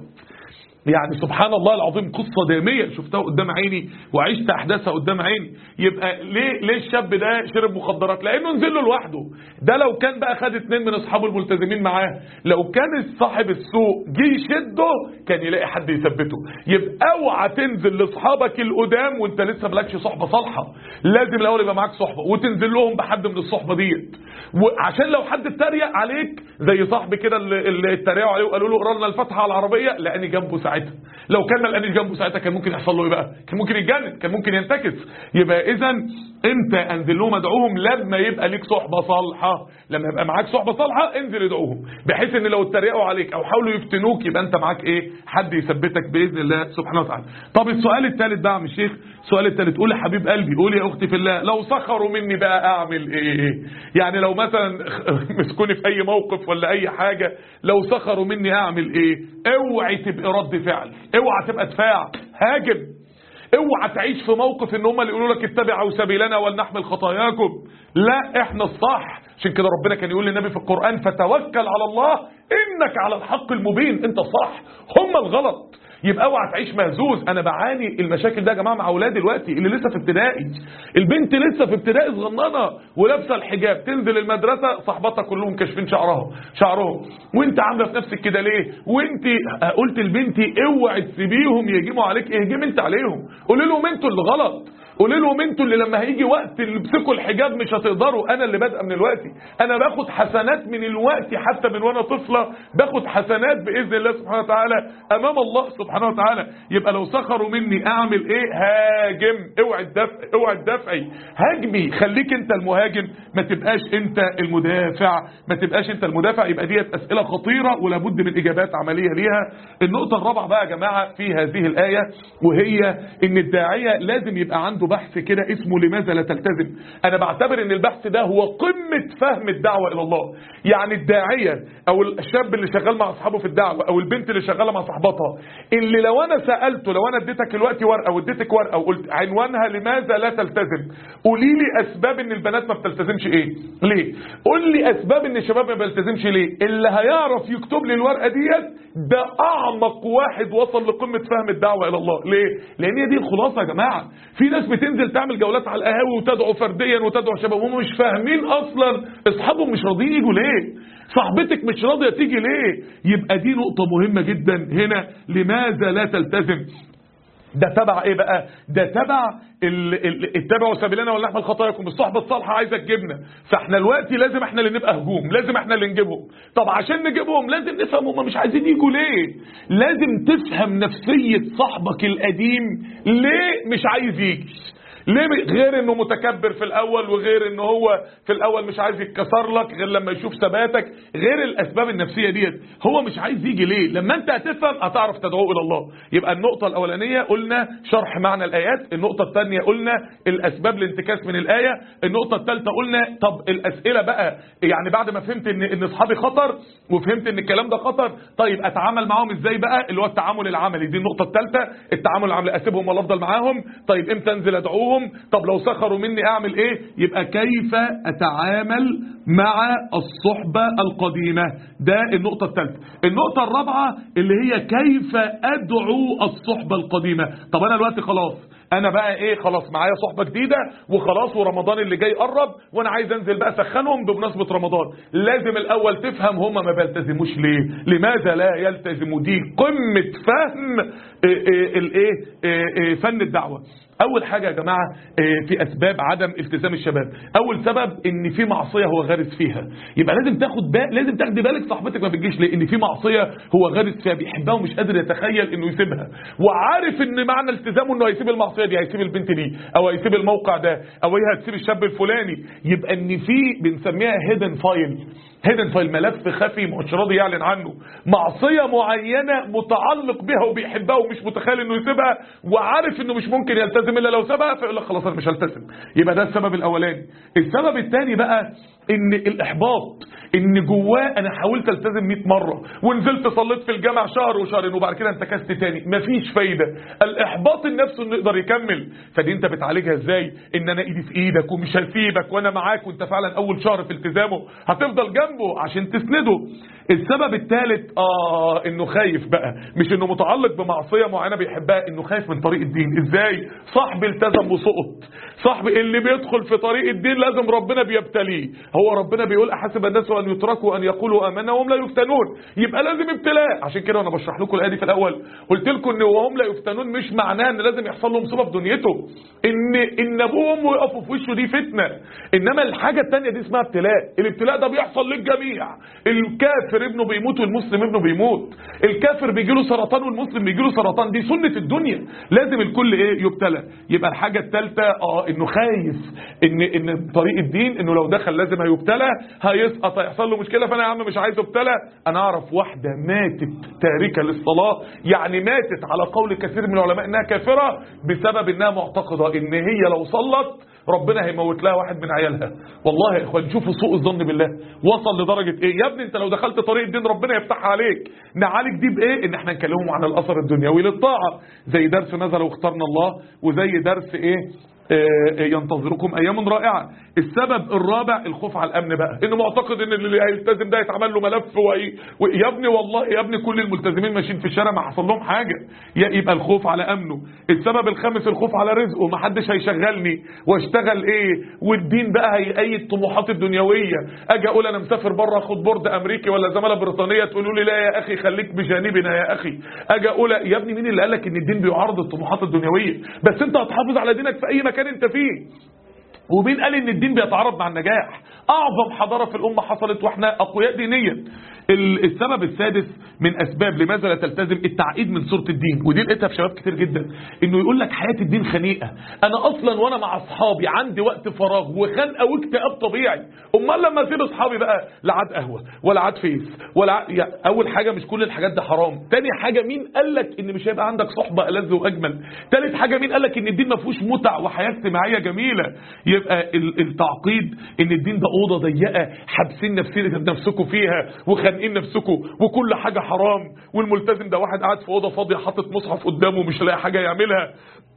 يعني سبحان الله العظيم قصة دامية شفتها قدام عيني وعشت أحداثها قدام عيني يبقى ليه ليه الشاب ده شرب مخدرات لأنه نزل له لوحده ده لو كان بقى خد اتنين من أصحابه الملتزمين معاه لو كان صاحب السوق جه يشده كان يلاقي حد يثبته يبقى اوعى تنزل لأصحابك القدام وانت لسه مالكش صحبة صالحة لازم الأول يبقى معاك صحبة وتنزل لهم بحد من الصحبة ديت وعشان لو حد اتريق عليك زي صاحبي كده اللي اللي اتريقوا عليه وقالوا له اقرا لنا الفاتحه على العربيه لاني جنبه ساعتها لو كان ما لقانيش جنبه ساعتها كان ممكن يحصل له ايه بقى كان ممكن يتجنن كان ممكن ينتكس يبقى اذا امتى انزل لهم ادعوهم لما يبقى ليك صحبه صالحه لما يبقى معاك صحبه صالحه انزل ادعوهم بحيث ان لو اتريقوا عليك او حاولوا يفتنوك يبقى انت معاك ايه حد يثبتك باذن الله سبحانه وتعالى طب السؤال الثالث بقى يا عم الشيخ السؤال الثالث قول يا حبيب قلبي قول يا اختي في الله لو سخروا مني بقى اعمل ايه يعني لو مثلا مسكوني في اي موقف ولا اي حاجه لو سخروا مني اعمل ايه اوعي تبقى رد فعل اوعى تبقى دفاع هاجم اوعى تعيش في موقف ان هم اللي يقولوا لك اتبعوا سبيلنا ولنحمل خطاياكم لا احنا الصح عشان كده ربنا كان يقول للنبي في القرآن فتوكل على الله انك على الحق المبين انت صح هم الغلط يبقى اوعى تعيش مهزوز انا بعاني المشاكل ده يا جماعه مع اولادي دلوقتي اللي لسه في ابتدائي البنت لسه في ابتدائي صغننه ولابسه الحجاب تنزل المدرسه صاحباتها كلهم كاشفين شعرها شعرهم وانت عامله في نفسك كده ليه وانت قلت لبنتي اوعي تسيبيهم يهجموا عليك اهجم انت عليهم قولي لهم انتوا اللي غلط قولي لهم انتوا اللي لما هيجي وقت اللي يمسكوا الحجاب مش هتقدروا انا اللي بادئه من الوقت انا باخد حسنات من الوقت حتى من وانا طفله باخد حسنات باذن الله سبحانه وتعالى امام الله سبحانه وتعالى يبقى لو سخروا مني اعمل ايه هاجم اوعي الدفع اوعي الدفعي هاجمي خليك انت المهاجم ما تبقاش انت المدافع ما تبقاش انت المدافع يبقى ديت اسئله خطيره ولابد من اجابات عمليه ليها النقطه الرابعه بقى يا جماعه في هذه الايه وهي ان الداعيه لازم يبقى عنده عنده بحث كده اسمه لماذا لا تلتزم انا بعتبر ان البحث ده هو قمة فهم الدعوة الى الله يعني الداعية او الشاب اللي شغال مع اصحابه في الدعوة او البنت اللي شغالة مع صاحبتها اللي لو انا سألته لو انا اديتك الوقت ورقة واديتك ورقة وقلت عنوانها لماذا لا تلتزم قولي لي اسباب ان البنات ما بتلتزمش ايه ليه قول لي اسباب ان الشباب ما بيلتزمش ليه اللي هيعرف يكتب لي الورقة ديت ده اعمق واحد وصل لقمة فهم الدعوة الى الله ليه لان هي دي الخلاصة يا جماعة في ناس بتنزل تعمل جولات على القهاوي وتدعو فرديا وتدعو شباب وهم مش فاهمين اصلا اصحابهم مش راضيين يجوا ليه صاحبتك مش راضية تيجي ليه يبقى دي نقطة مهمة جدا هنا لماذا لا تلتزم ده تبع ايه بقى ده تبع ال- ال- اتبعوا سبيلنا ولا نحمل خطاياكم الصحبه الصالحه عايزه تجيبنا فاحنا دلوقتي لازم احنا اللي نبقى هجوم لازم احنا اللي نجيبهم طب عشان نجيبهم لازم نفهم هم مش عايزين يجوا ليه لازم تفهم نفسيه صاحبك القديم ليه مش عايز يجي ليه م- غير انه متكبر في الاول وغير انه هو في الاول مش عايز يتكسر لك غير لما يشوف ثباتك غير الاسباب النفسيه ديت هو مش عايز يجي ليه لما انت هتفهم هتعرف تدعوه الى الله يبقى النقطه الاولانيه قلنا شرح معنى الايات النقطه الثانيه قلنا الاسباب الانتكاس من الايه النقطه الثالثه قلنا طب الاسئله بقى يعني بعد ما فهمت ان ان اصحابي خطر وفهمت ان الكلام ده خطر طيب اتعامل معاهم ازاي بقى اللي هو التعامل العملي دي النقطه الثالثه التعامل العملي اسيبهم ولا افضل معاهم طيب امتى انزل ادعوهم طب لو سخروا مني اعمل ايه يبقى كيف اتعامل مع الصحبه القديمه ده النقطه الثالثه النقطه الرابعه اللي هي كيف ادعو الصحبه القديمه طب انا دلوقتي خلاص انا بقى ايه خلاص معايا صحبه جديده وخلاص ورمضان اللي جاي قرب وانا عايز انزل بقى اسخنهم بمناسبه رمضان لازم الاول تفهم هم ما بيلتزموش ليه لماذا لا يلتزموا دي قمه فهم إيه إيه الايه إيه إيه فن الدعوه اول حاجه يا جماعه إيه في اسباب عدم التزام الشباب اول سبب ان في معصيه هو غارس فيها يبقى لازم تاخد بالك لازم تاخدي بالك صاحبتك ما بتجيش ليه ان في معصيه هو غارس فيها بيحبها ومش قادر يتخيل انه يسيبها وعارف ان معنى التزامه انه هيسيب المعصيه دي هيسيب البنت دي او هيسيب الموقع ده او هي هتسيب الشاب الفلاني يبقى ان في بنسميها هيدن فايل هيدن فايل ملف خفي مش راضي يعلن عنه معصيه معينه متعلق بها وبيحبها ومش متخيل انه يسيبها وعارف انه مش ممكن يلتزم الا لو سابها فيقول لك خلاص انا مش هلتزم يبقى ده السبب الاولاني السبب الثاني بقى ان الاحباط ان جواه انا حاولت التزم 100 مره ونزلت صليت في الجامع شهر وشهرين وبعد كده انتكست تاني مفيش فايده الاحباط النفسي انه يقدر يكمل فدي انت بتعالجها ازاي ان انا ايدي في ايدك ومش هسيبك وانا معاك وانت فعلا اول شهر في التزامه هتفضل جنبه عشان تسنده السبب الثالث اه انه خايف بقى مش انه متعلق بمعصيه معينه بيحبها انه خايف من طريق الدين ازاي صاحبي التزم وسقط صاحبي اللي بيدخل في طريق الدين لازم ربنا بيبتليه هو ربنا بيقول احسب الناس ان يتركوا ان يقولوا امنا وهم لا يفتنون يبقى لازم ابتلاء عشان كده وانا بشرح لكم الايه دي في الاول قلت لكم ان وهم لا يفتنون مش معناه ان لازم يحصل لهم مصيبه في دنيته ان ان ابوه وامه يقفوا في وشه دي فتنه انما الحاجه الثانيه دي اسمها ابتلاء الابتلاء ده بيحصل للجميع الكافر ابنه بيموت والمسلم ابنه بيموت الكافر بيجي له سرطان والمسلم بيجي له سرطان دي سنه الدنيا لازم الكل ايه يبتلى يبقى الحاجه الثالثه اه انه خايف ان ان طريق الدين انه لو دخل لازم هيبتلى هيسقط هيحصل له مشكله فانا يا عم مش عايز ابتلى انا اعرف واحده ماتت تاركه للصلاه يعني ماتت على قول كثير من العلماء انها كافره بسبب انها معتقده ان هي لو صلت ربنا هيموت لها واحد من عيالها والله يا اخوان شوفوا سوء الظن بالله وصل لدرجه ايه يا ابني انت لو دخلت طريق الدين ربنا يفتحها عليك نعالج دي بايه ان احنا نكلمهم عن الاثر الدنيوي للطاعه زي درس نزل واخترنا الله وزي درس ايه آه، ينتظركم ايام رائعه السبب الرابع الخوف على الامن بقى انه معتقد ان اللي هيلتزم ده يتعمل له ملف وي... ويا ابني والله يا ابني كل الملتزمين ماشيين في الشارع ما حصل لهم حاجه ي- يبقى الخوف على امنه السبب الخامس الخوف على رزقه ما حدش هيشغلني واشتغل ايه والدين بقى هيأيد طموحات الدنيويه اجي اقول انا مسافر بره اخد بورد امريكي ولا زماله بريطانيه تقولوا لي لا يا اخي خليك بجانبنا يا اخي اجي اقول يا ابني مين اللي قال لك ان الدين بيعارض الطموحات الدنيويه بس انت هتحافظ على دينك في اي مكان انت فيه ومين قال ان الدين بيتعارض مع النجاح اعظم حضاره في الامه حصلت واحنا اقوياء دينيا ال- السبب السادس من اسباب لماذا لا تلتزم التعقيد من صوره الدين ودي لقيتها في شباب كتير جدا انه يقول لك حياه الدين خنيقه انا اصلا وانا مع اصحابي عندي وقت فراغ وخنقه واكتئاب طبيعي امال لما اسيب اصحابي بقى لا عاد قهوه ولا عاد فيس ولا عاد يعني اول حاجه مش كل الحاجات دي حرام تاني حاجه مين قال لك ان مش هيبقى عندك صحبه ألذ واجمل تالت حاجه مين قال لك ان الدين ما فيهوش متع وحياه اجتماعيه جميله يبقى ال- التعقيد ان الدين ده اوضه ضيقه حابسين نفسين نفسكم فيها وخانقين نفسكم وكل حاجه حرام والملتزم ده واحد قاعد في اوضه فاضيه حاطط مصحف قدامه مش لاقي حاجه يعملها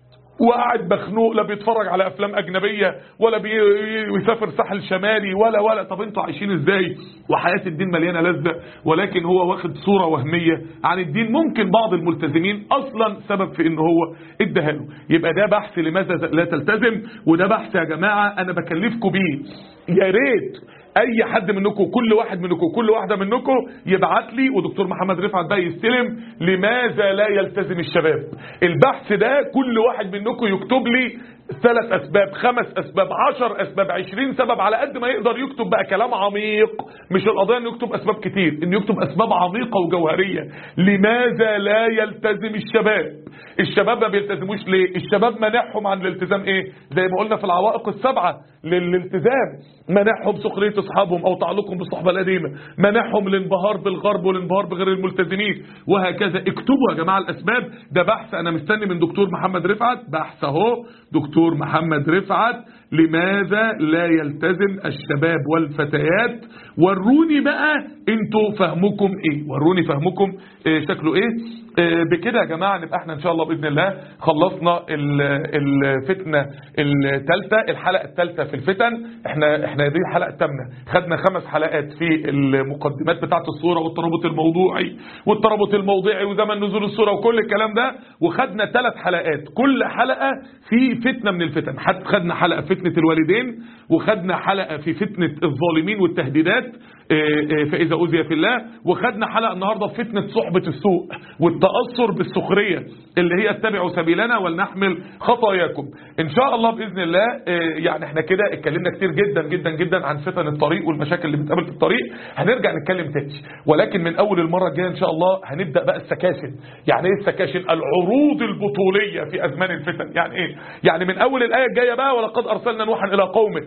وقاعد مخنوق لا بيتفرج على افلام اجنبيه ولا بيسافر ساحل شمالي ولا ولا طب انتوا عايشين ازاي وحياه الدين مليانه لذه ولكن هو واخد صوره وهميه عن الدين ممكن بعض الملتزمين اصلا سبب في ان هو اداها له يبقى ده بحث لماذا لا تلتزم وده بحث يا جماعه انا بكلفكم بيه يا ريت اي حد منكم كل واحد منكم كل واحده منكم يبعت لي ودكتور محمد رفعت بقى يستلم لماذا لا يلتزم الشباب البحث ده كل واحد منكم يكتب لي ثلاث اسباب خمس اسباب عشر اسباب عشرين سبب على قد ما يقدر يكتب بقى كلام عميق مش القضيه انه يكتب اسباب كتير انه يكتب اسباب عميقه وجوهريه لماذا لا يلتزم الشباب الشباب ما بيلتزموش ليه الشباب منعهم عن الالتزام ايه زي ما قلنا في العوائق السبعه للالتزام منعهم سخريه اصحابهم او تعلقهم بالصحبه القديمه منعهم الانبهار بالغرب والانبهار بغير الملتزمين وهكذا اكتبوا يا جماعه الاسباب ده بحث انا مستني من دكتور محمد رفعت بحث اهو دكتور محمد رفعت لماذا لا يلتزم الشباب والفتيات وروني بقى انتوا فهمكم ايه وروني فهمكم إيه شكله ايه إيه بكده يا جماعه نبقى احنا ان شاء الله باذن الله خلصنا ال- الفتنه الثالثه الحلقه الثالثه في الفتن احنا احنا دي الحلقه الثامنه خدنا خمس حلقات في المقدمات بتاعه الصوره والترابط الموضوعي والترابط الموضعي وزمن نزول الصوره وكل الكلام ده وخدنا ثلاث حلقات كل حلقه في فتنه من الفتن حد خدنا حلقه فتنه الوالدين وخدنا حلقه في فتنه الظالمين والتهديدات آه، آه، فاذا اوذي في الله وخدنا حلقه النهارده في فتنه صحبه السوء والتاثر بالسخريه اللي هي اتبعوا سبيلنا ولنحمل خطاياكم ان شاء الله باذن الله آه، يعني احنا كده اتكلمنا كتير جدا جدا جدا عن فتن الطريق والمشاكل اللي بتقابل في الطريق هنرجع نتكلم تاني ولكن من اول المره الجايه ان شاء الله هنبدا بقى السكاشن يعني ايه السكاشن العروض البطوليه في ازمان الفتن يعني ايه يعني من اول الايه الجايه بقى ولقد ارسلنا نوحا الى قومه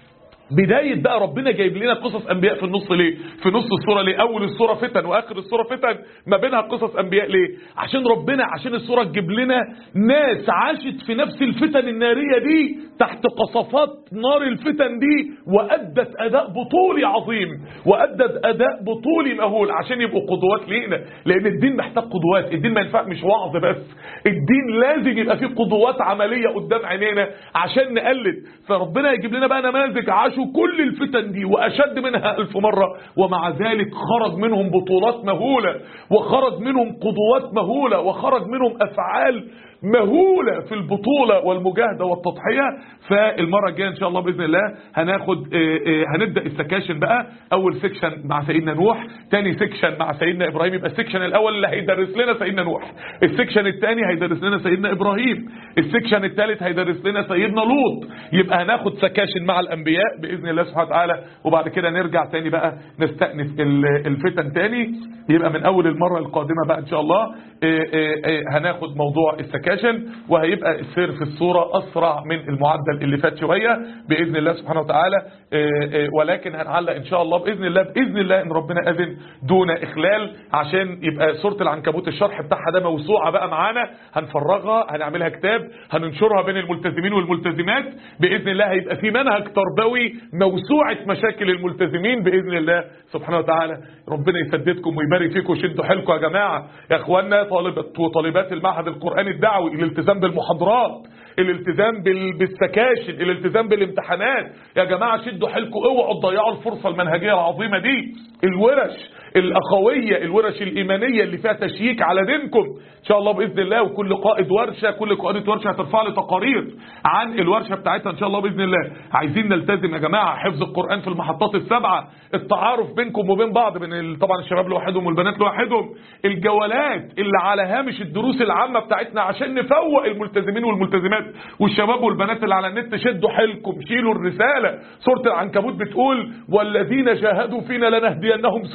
بداية بقى ربنا جايب لنا قصص أنبياء في النص ليه في نص السورة ليه أول السورة فتن وآخر السورة فتن ما بينها قصص أنبياء ليه عشان ربنا عشان السورة تجيب لنا ناس عاشت في نفس الفتن النارية دي تحت قصفات نار الفتن دي وأدت أداء بطولي عظيم وأدت أداء بطولي مهول عشان يبقوا قدوات لينا لأن الدين محتاج قدوات الدين ما ينفع مش وعظ بس الدين لازم يبقى فيه قدوات عملية قدام عينينا عشان نقلد فربنا يجيب لنا بقى نماذج عاشوا كل الفتن دي وأشد منها ألف مرة ومع ذلك خرج منهم بطولات مهولة وخرج منهم قدوات مهولة وخرج منهم أفعال مهولة في البطولة والمجاهدة والتضحية فالمرة الجاية إن شاء الله بإذن الله هناخد آه، آه، هنبدأ السكاشن بقى أول سيكشن مع سيدنا نوح تاني سيكشن مع سيدنا إبراهيم يبقى السيكشن الأول اللي هيدرس لنا سيدنا نوح السيكشن الثاني هيدرس لنا سيدنا إبراهيم السيكشن الثالث هيدرس لنا سيدنا لوط يبقى هناخد سكاشن مع الأنبياء بإذن الله سبحانه وتعالى وبعد كده نرجع تاني بقى نستأنف ال- الفتن تاني يبقى من أول المرة القادمة بقى إن شاء الله آه، آه، آه، هناخد موضوع السكاشن وهيبقى السير في الصورة أسرع من المعدل اللي فات شوية بإذن الله سبحانه وتعالى آه، آه، ولكن هنعلق إن شاء الله بإذن الله بإذن الله إن ربنا أذن دون إخلال عشان يبقى سورة العنكبوت الشرح بتاعها ده موسوعة بقى معانا هنفرغها هنعملها كتاب هننشرها بين الملتزمين والملتزمات بإذن الله هيبقى في منهج تربوي موسوعة مشاكل الملتزمين بإذن الله سبحانه وتعالى ربنا يسددكم ويبارك فيكم وشدوا حيلكم يا جماعة يا اخوانا طالبة وطالبات المعهد القرآني الدعوي الالتزام بالمحاضرات الالتزام بال- بالسكاشن الالتزام بالامتحانات يا جماعة شدوا حيلكم اوعوا تضيعوا الفرصة المنهجية العظيمة دي الورش الأخوية الورش الإيمانية اللي فيها تشييك على دينكم إن شاء الله بإذن الله وكل قائد ورشة كل قائدة ورشة هترفع لي تقارير عن الورشة بتاعتها إن شاء الله بإذن الله عايزين نلتزم يا جماعة حفظ القرآن في المحطات السبعة التعارف بينكم وبين بعض بين ال- طبعا الشباب لوحدهم والبنات لوحدهم الجولات اللي على هامش الدروس العامة بتاعتنا عشان نفوق الملتزمين والملتزمات والشباب والبنات اللي على النت شدوا حيلكم شيلوا الرسالة سورة العنكبوت بتقول والذين جاهدوا فينا لنهدينهم سبلنا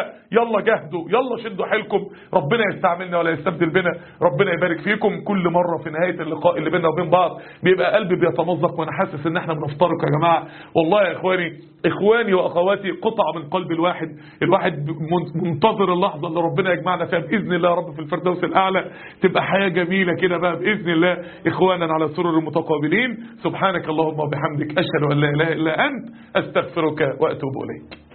بقى يلا جاهدوا يلا شدوا حيلكم ربنا يستعملنا ولا يستبدل بنا ربنا يبارك فيكم كل مرة في نهاية اللقاء اللي بيننا وبين بعض بيبقى قلبي بيتمزق وانا حاسس ان احنا بنفترق يا جماعة والله يا اخواني اخواني واخواتي قطع من قلب الواحد الواحد منتظر اللحظة اللي ربنا يجمعنا فيها باذن الله يا رب في الفردوس الاعلى تبقى حياة جميلة كده بقى باذن الله اخوانا على سرر متقابلين سبحانك اللهم وبحمدك اشهد ان لا اله الا انت استغفرك واتوب اليك